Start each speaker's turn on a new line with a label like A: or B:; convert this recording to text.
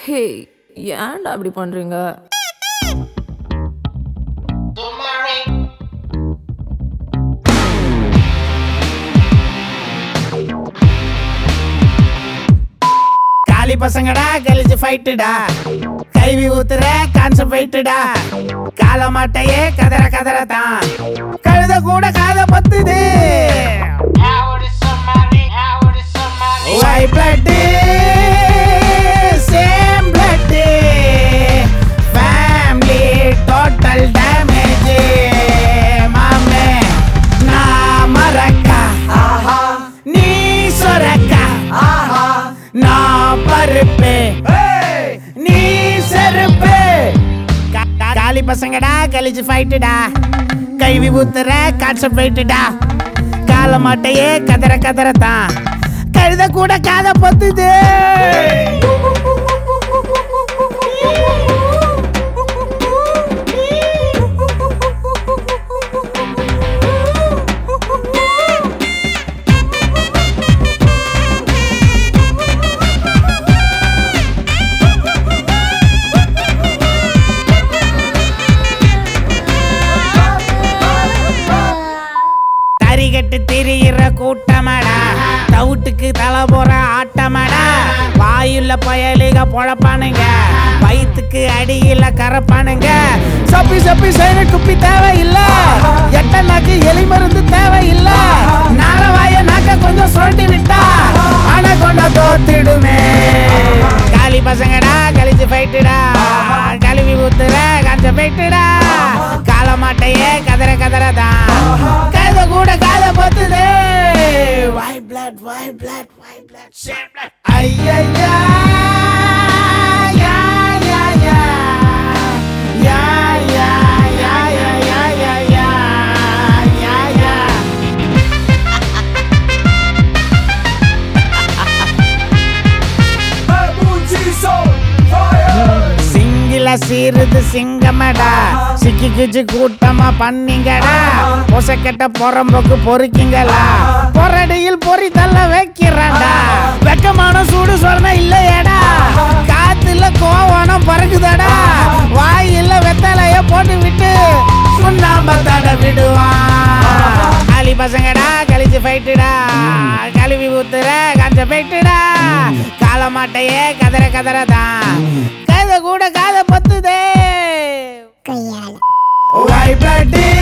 A: ஹே ஏன்டா அப்படி பண்றீங்க
B: காலி பசங்கடா கழிச்சு ஃபைட்டுடா கைவி ஊத்துற கான்செப்ட் ஃபைட்டுடா கால மாட்டையே கதற கதற தான் கழுத கூட காத பத்துது why blood same blood family total damage மாமே நான் மறக்கா நீ சொரக்கா நான் பருப்பு நீ செருப்பு கா- கா- காலி பசங்கடா கழிச்சு ஃபைட்டுடா கைவி ஊத்துற கான்செப்ட் ஃபைட்டுடா கால மாட்டையே கதற கதற தான் கழுத கூட காத பொத்துது தறிகட்டு திரியிற கூட்டமடா தவுட்டுக்கு தலை போற ஆட்டமடா வாயுள்ள பயலுக பொழப்பானுங்க வயிற்றுக்கு அடியில கரப்பானுங்க சப்பி சப்பி செய்யற குப்பி தேவையில்ல எட்ட நாக்கு எலி மருந்து தேவையில்ல நாரவாய நாக்க கொஞ்சம் சுரண்டி விட்டா ஆனா கொண்ட தோத்திடுமே காலி பசங்கடா கழிச்சு போயிட்டுடா கழுவி ஊத்துற கஞ்ச போயிட்டுடா கால மாட்டையே கதற கதறதான் கழுத கூட காத பொத்துது why blood why blood why blood same blood ஐயா யா யா யா யா யா யா யா யா யா யா யா சிங்கில சீருது சிங்கமடா சிக்கி கிச்சு கூட்டமா பண்ணீங்கடா பொசக்கெட்ட பொறம்போக்கு பொறுக்கிங்களா பொறடியில் பொறி தள்ள வைக்கிறான்டா வெக்கமான சூடு சொன்ன இல்லையடா காத்துல கோவனம் பறக்குதடா வாயில வெத்தலைய போட்டு விட்டு சுண்ணாம்ப தட விடுவான் காலி பசங்கடா கழிச்சு போயிட்டுடா கழுவி ஊத்துற கஞ்ச போயிட்டுடா கால மாட்டையே கதற கதறதான் கதை கூட காதை பத்துதே
C: கையால
B: வாய் பிளட்டு